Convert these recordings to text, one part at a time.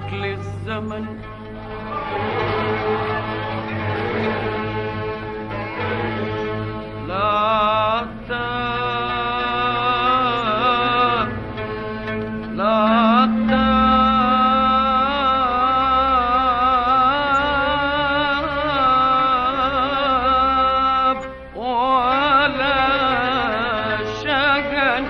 حسيبك للزمن لا تاب لا تاب ولا شجن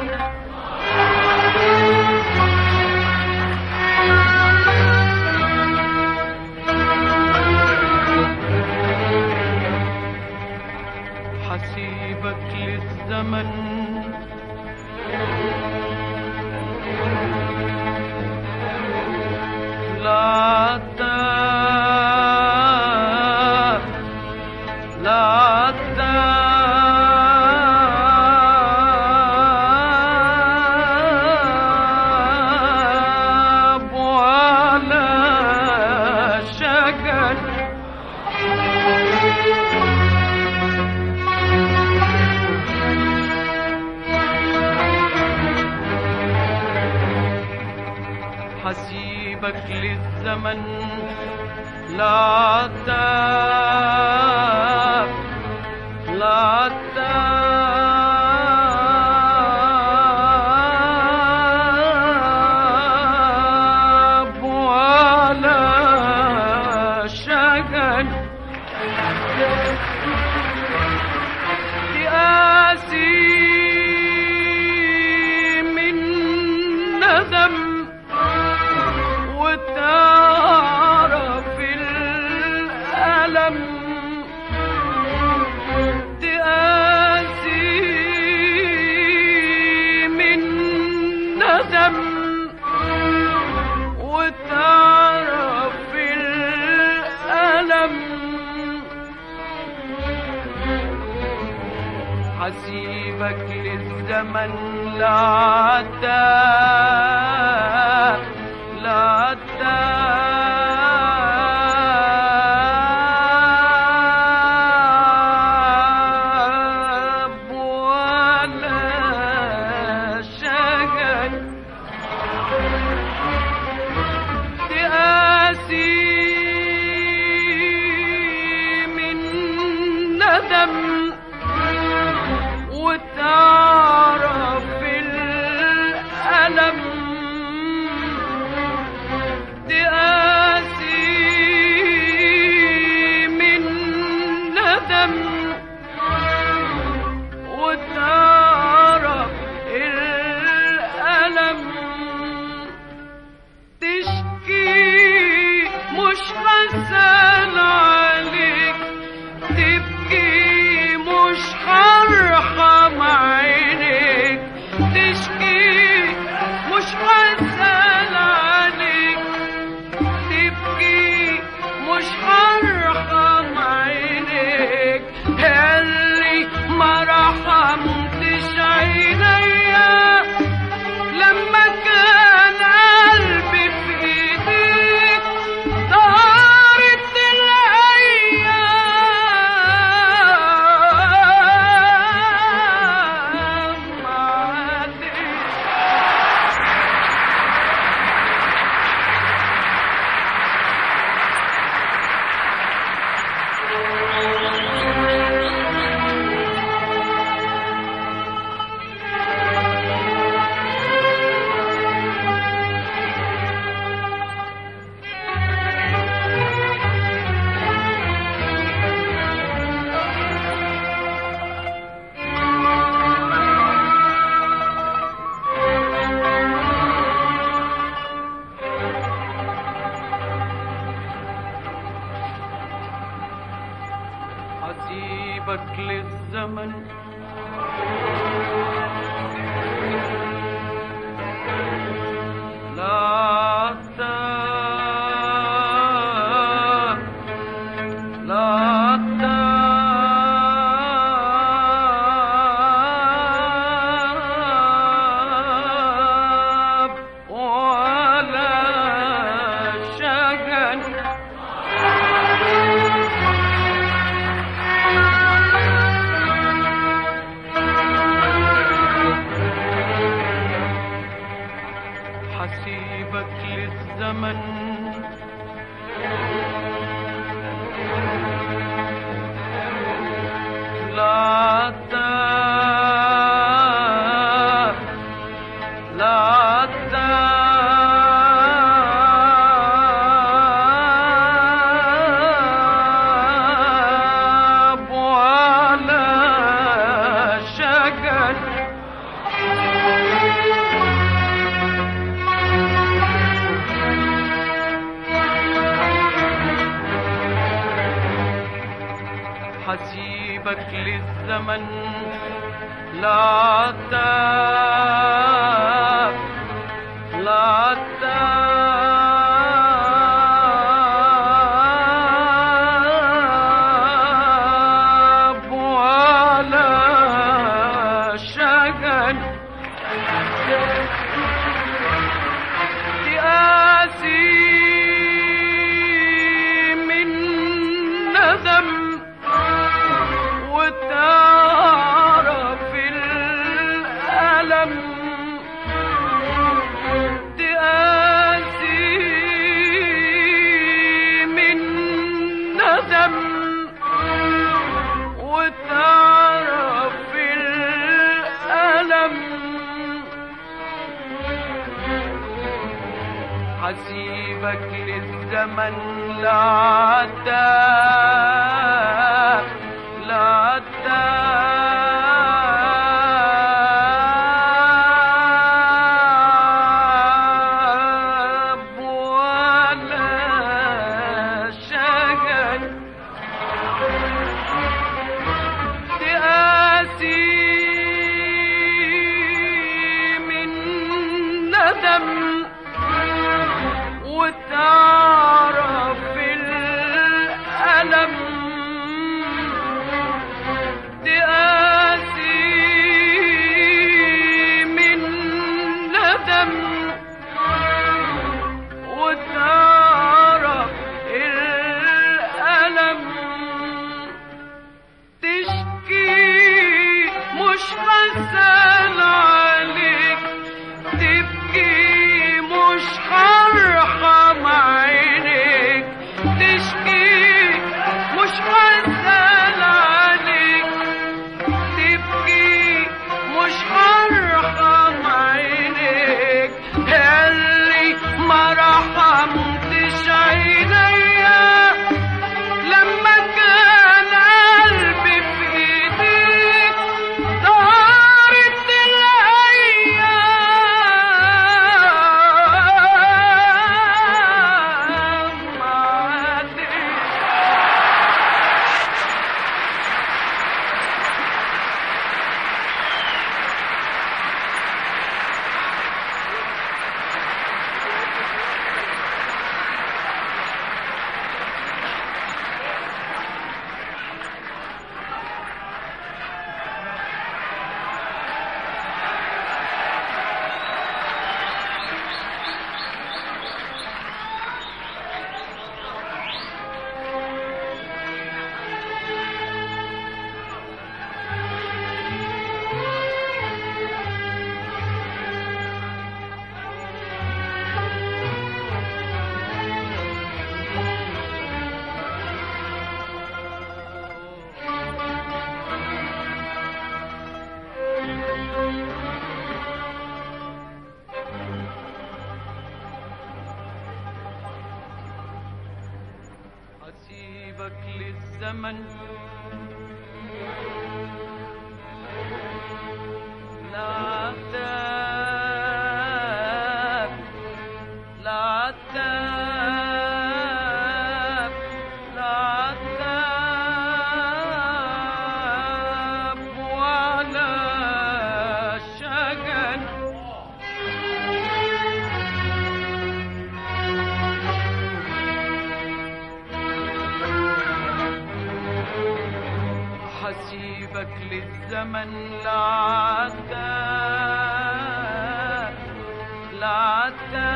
حسيبك للزمن لا تاب لا تاب ولا شجن حسيبك للزمن لا تاب لا تاب ولا شجن ياسي من ندم وتعرف الألم تقاسي من ندم وتعرف الألم حسيبك للزمن لا تاب لا تاب ولا شجن تقاسي من ندم وتعرف الألم تقاسي من ندم وتعرف الألم تشكي مش حزن عليك تبكي مش هرحم عينيك تشكي مش حزن عليك تبكي مش هرحم عينيك اللي ما رحمتش عينيا لما كان قلبي في ايديك طارت الايام عليك حسيبك للزمن لا تاب لا تاب ولا شجن للزمن لا تاب لا تاب ولا شجن تآسي من ندم وتعرف الألم تآسي من ندم وتعرف الألم حسيبك للزمن لا تاب لا تاب ولا شجن تآسي من ندم وتعرف الألم تآسي من ندم وتعرف الألم تشكي مش حزن عليك تبكي مش هرحم عينيك تشكي مش حزن عليك تبكي مش هرحم عينيك اللي ما رحمتش عينيا لما كان قلبي في ايديك طارت الايام عادت أسيبك للزمن لا تاب لا تاب لا تاب ولا شجن حسيبك للزمن لا تاب لا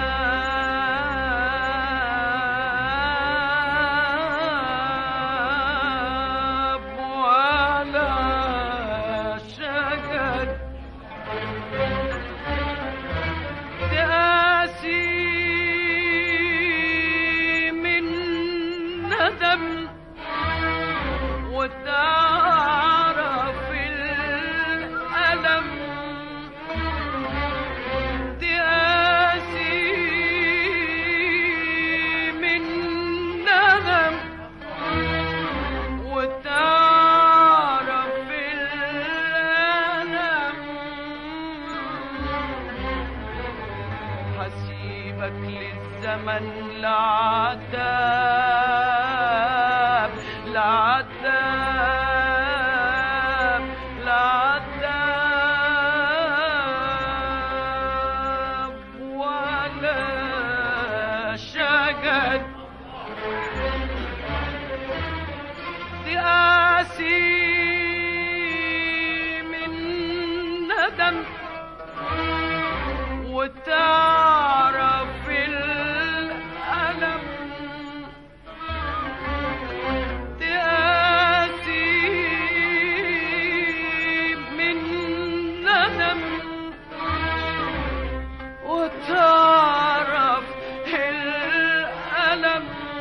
تاب ولا شجن تآسي من ندم وتعرف الألم تآسي من ندم وتعرف الألم حسيبك للزمن العذاب العذاب الندم وتعرف الألم تقاسي من ندم وتعرف الألم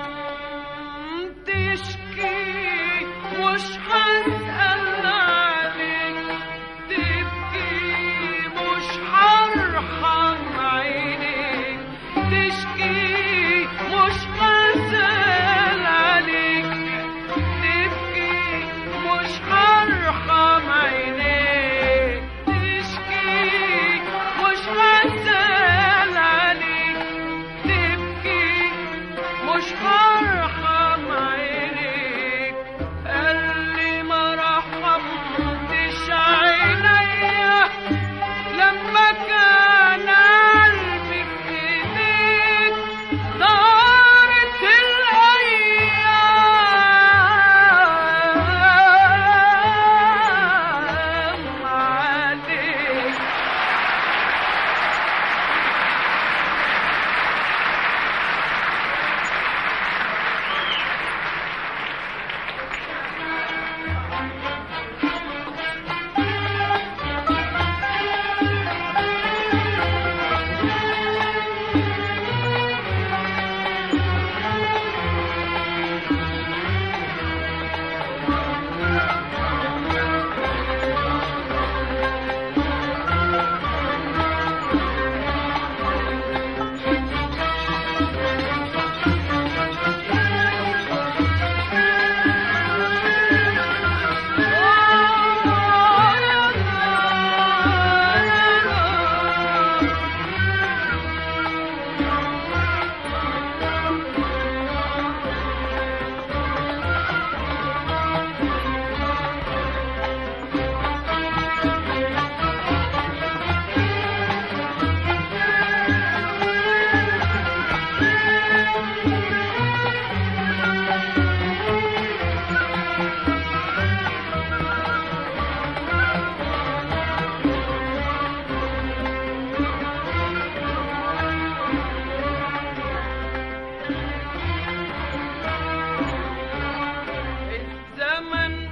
تشكي مش هسأل عليك تبكي مش هرحم عينيك تشكي مش هسأل عليك تبكي مش هرحم عينيك تشكي مش هسأل عليك تبكي مش هرحم عينيك اللي ما رحمتش عينيا لما كان قلبي في ايديك دارت الايام عليك الزمن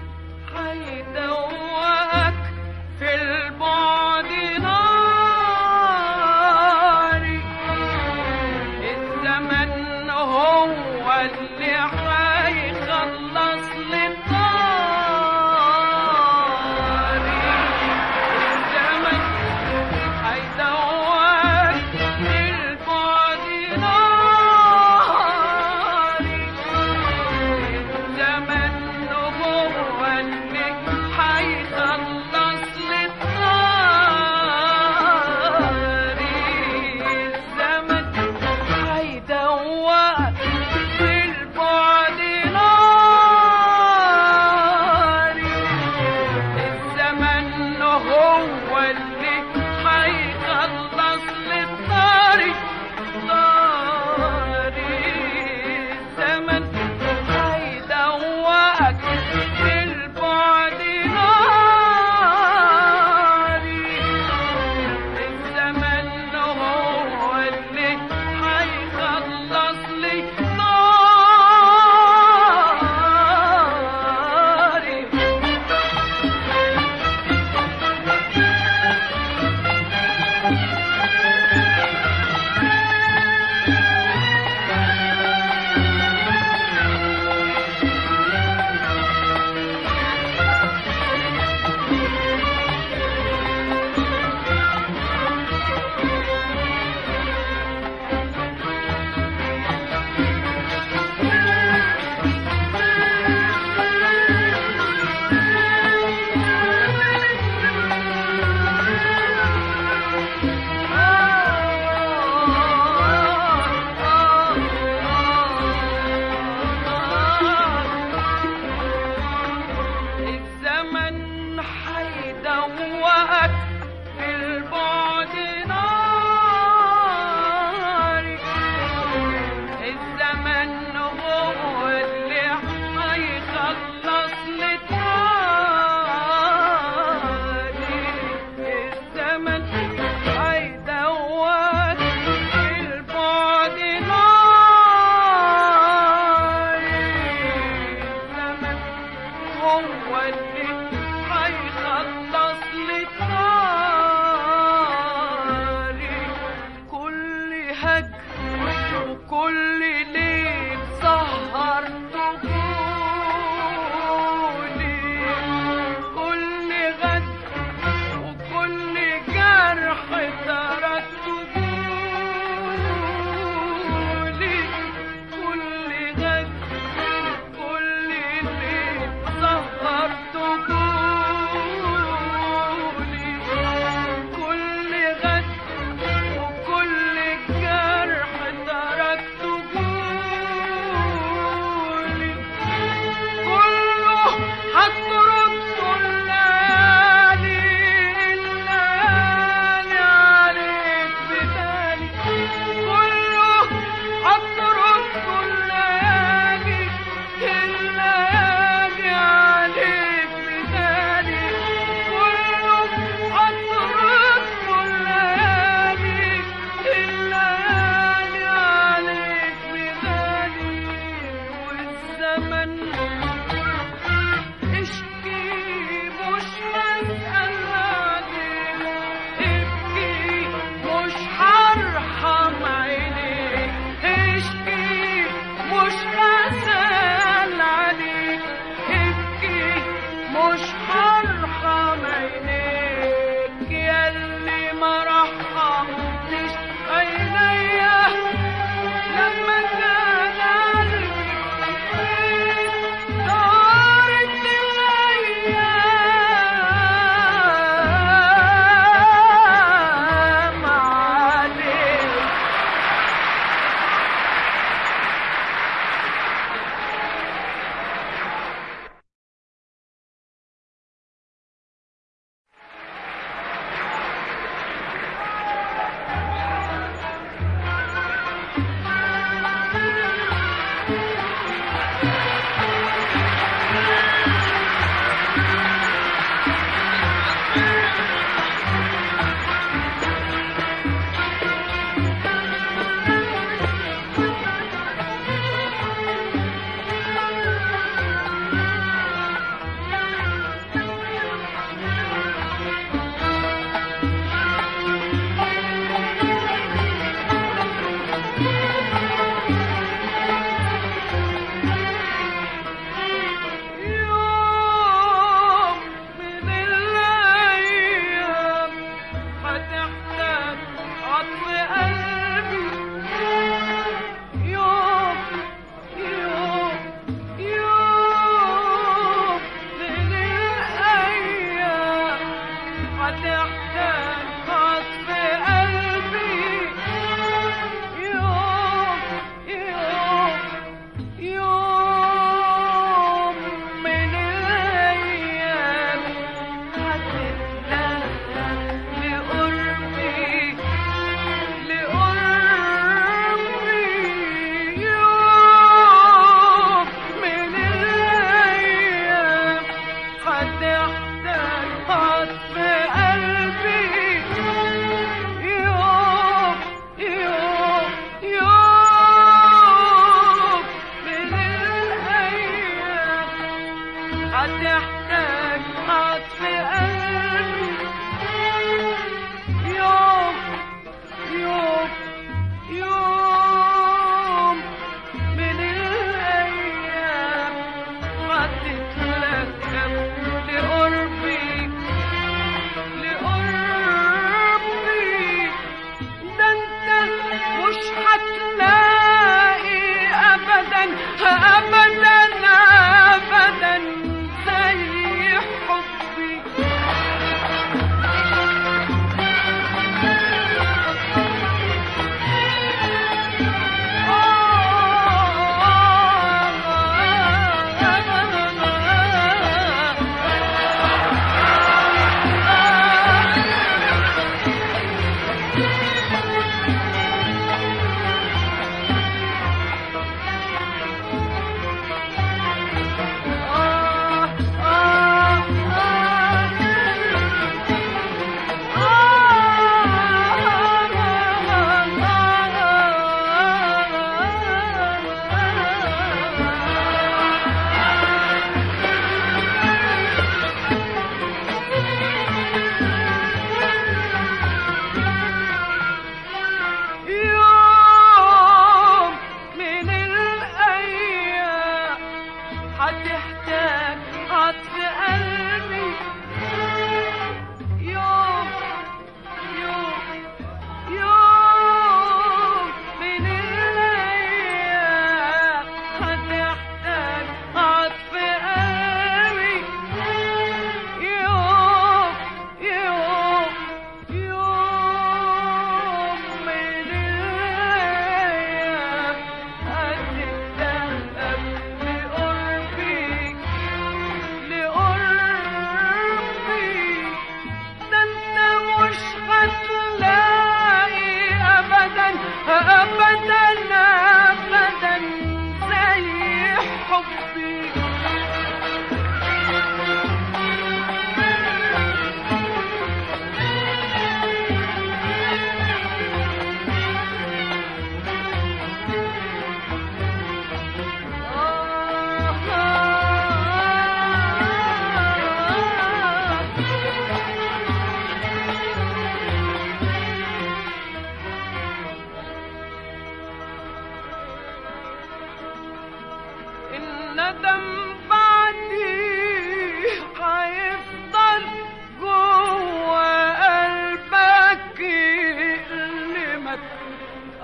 حيدوقك في البعد ناري الزمن هو اللي حيخلص لي طاري الزمن حيدوقك في البعد ناري الزمن هو اللي حيخلص لي طاري الزمن حيدوقك في البعد ناري الزمن هو اللي حيخلص لي طاري طاري الزمن حيدوقك في البعد ناري الزمن هو اللي حيخلص لي ناري الزمن حيدوقك في البعد ناري الزمن هو اللي حيخلص لي طاري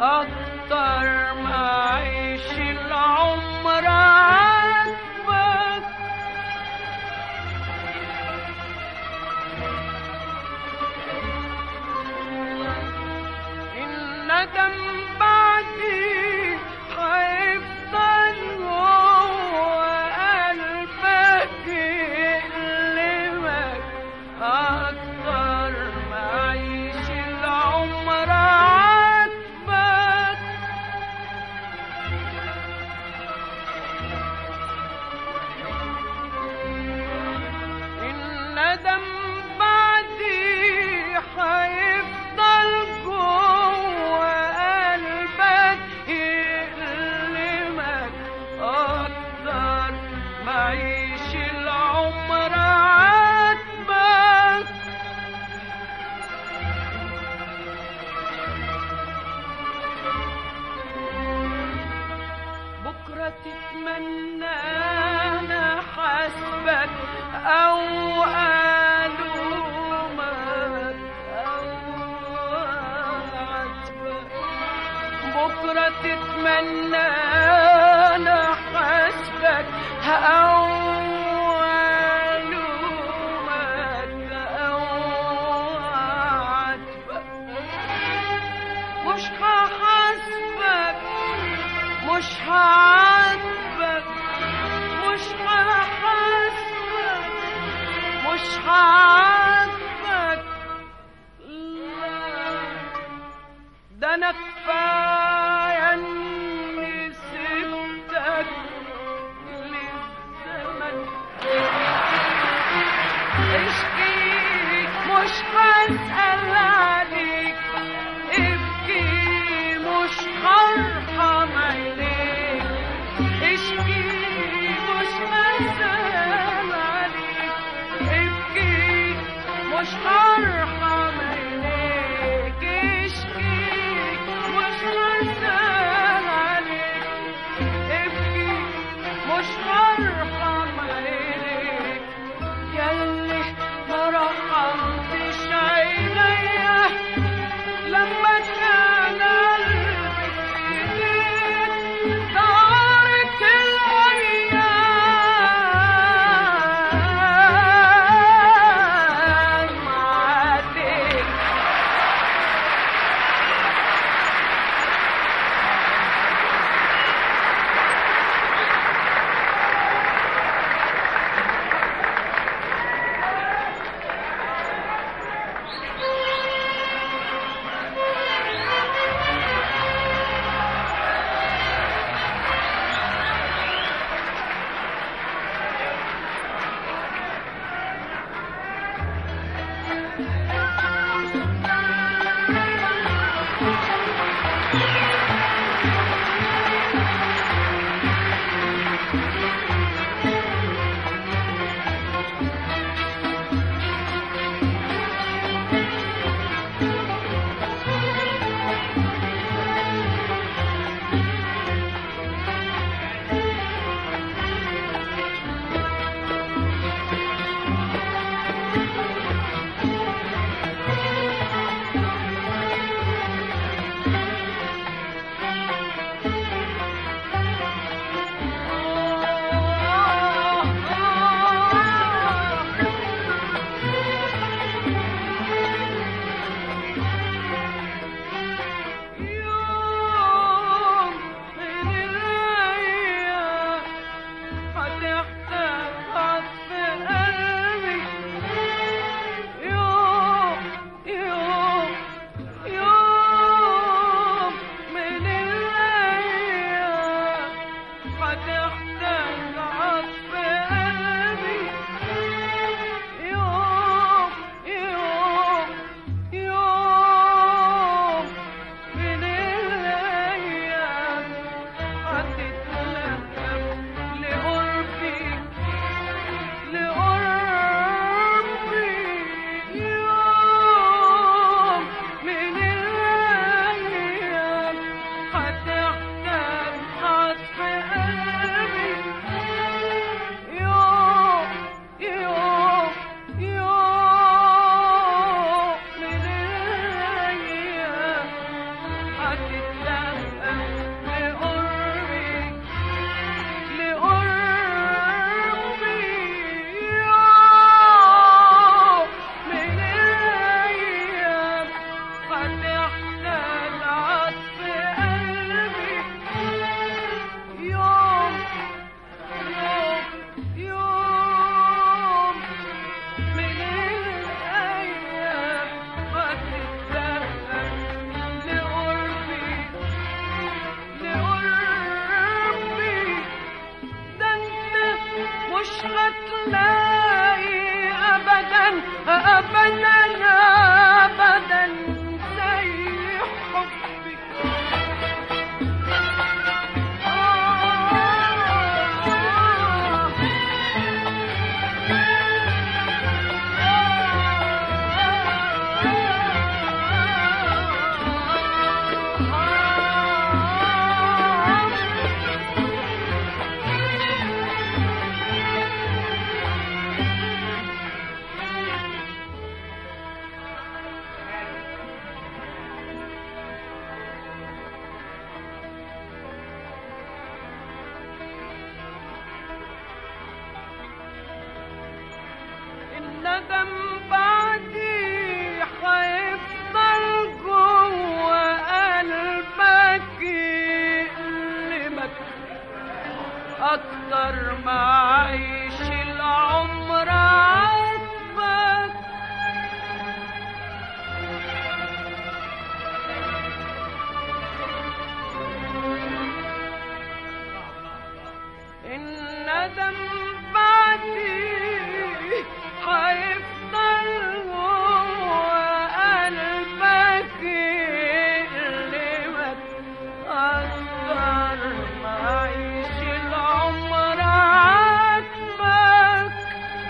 أكتر ما أعيش العمر عاتبك الندم بعدي هيفضل هو قلبك يألمك أكتر ما أعيش العمر عاتبك الندم بعدي هيفضل جوه قلبك يألمك أكتر ما أعيش العمر عاتبك بكرة تتمنى أنا حسبك أو ألومك أو أعاتبك بكرة تتمنى أنا حسبك أو ألومك أو أعاتبك مش هحاسبك مش هعاتبك مش هحاسبك مش هعاتبك لا ده انا كفايه اني سبتك للزمن اشكيك مش هسأل عليك ابكي مش هرحم عينيك اشكي مش هسأل عليك ابكي مش هرحم عينيك اشكي مش هسأل عليك ابكي مش هرحم عينيك ياللي ما رحمتش عينيا لما كان قلبي في ايديك دارت الايام معاك أبدا أبدا زي حبك آه الندم بعدي حيفضل جوه قلبك يألمك أكتر ما عيش العمر عاتبك الندم بعدي حيفضل جوه قلبك يألمك أكتر ما عيش العمر عاتبك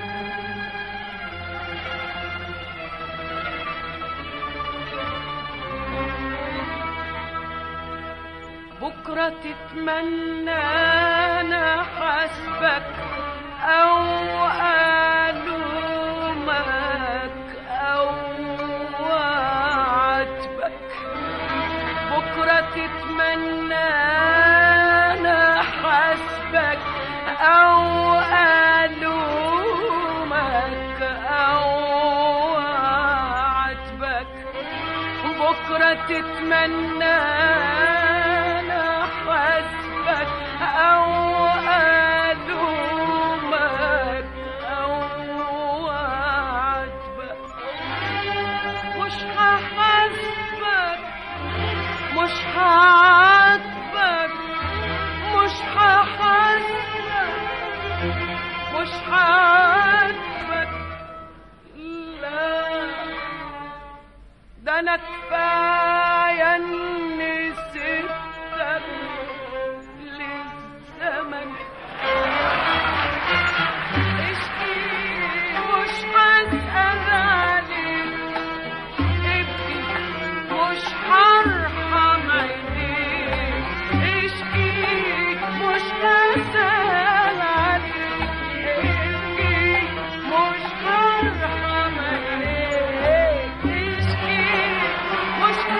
بكرة تتمنى أنا حسبك أو ألومك أو أعاتبك بكرة تتمنى أنا حسبك أو ألومك أو أعاتبك بكرة تتمنى أنا حسبك أو ألومك أو أعاتبك مش هحاسبك مش هعاتبك مش هحاسبك مش هعاتبك لا ده انا كفايه اني سبتك للزمن اشكي مش هسأل عليك ابكي مش هرحم عينيك اشكي مش هسأل عليك ابكي مش هرحم عينيك اشكي مش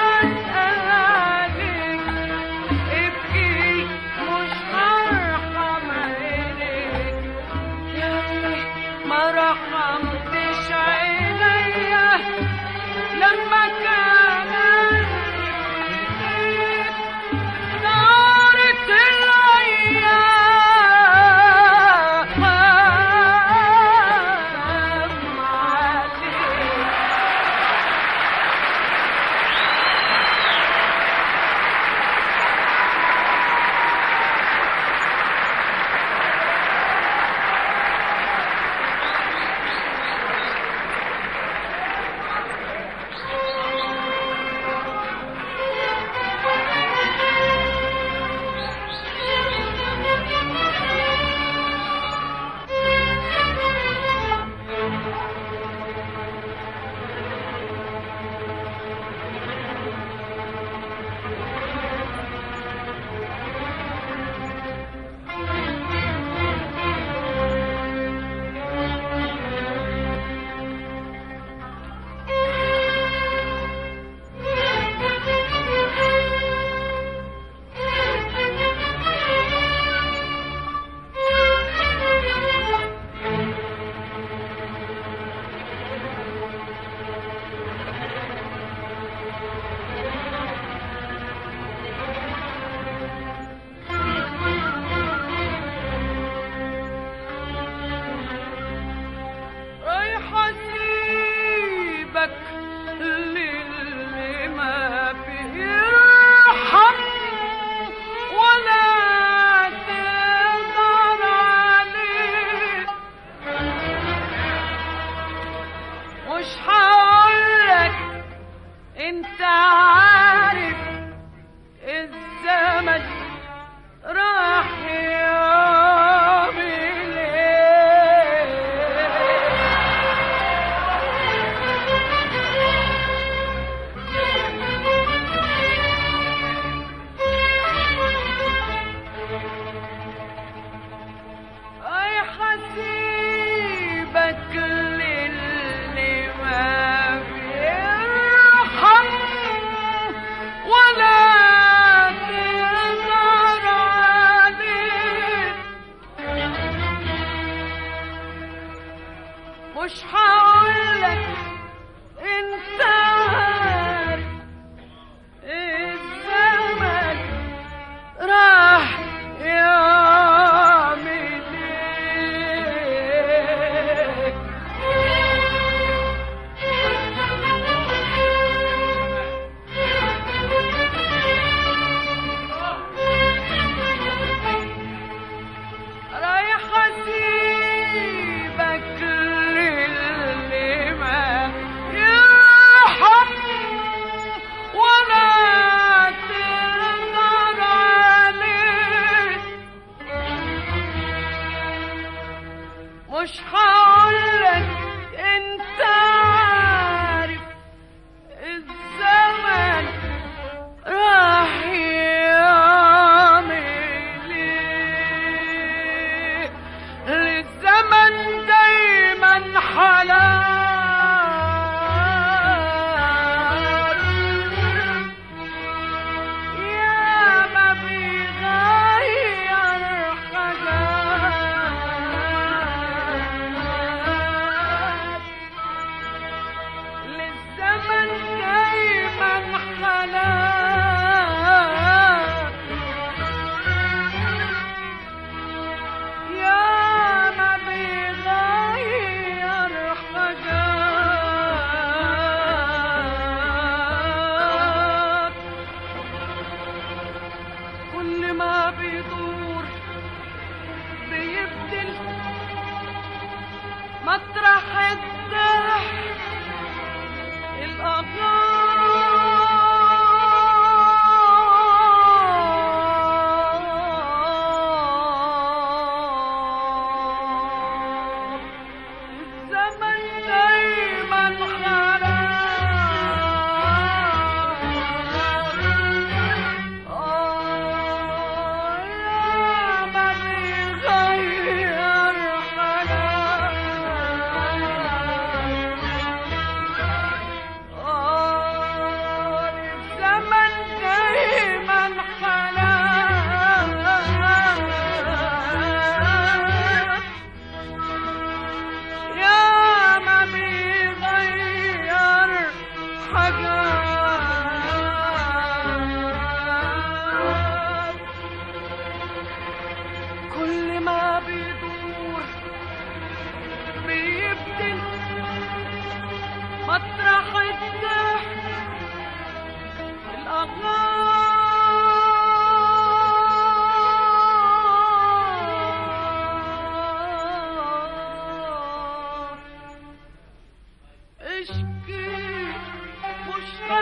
مش هقولك انت عارف الزمن راح يعمل ايه اي حسيبك للي ما بيرحم ولا تقدر عليه مش هقولك انت عارف الزمن راح يعمل ايه رايح اسيبك للي ما يرحم ولا تقدر عليه مش هقولك انت عارف الزمن راح يعمل ايه للزمن دايما حلال يا ما بيغير حاجات للزمن دايما حلال يا ما بيغير حاجات كل ما بيدور بيبدل مطرح الضحك الأغار الزمن دايما حرام آه يا ما بيغير حالات آه الزمن دايما حلال يا ما بيغير حاجات كل ما بيدور بيبدل مطرح الضحك الأغار اشكي مش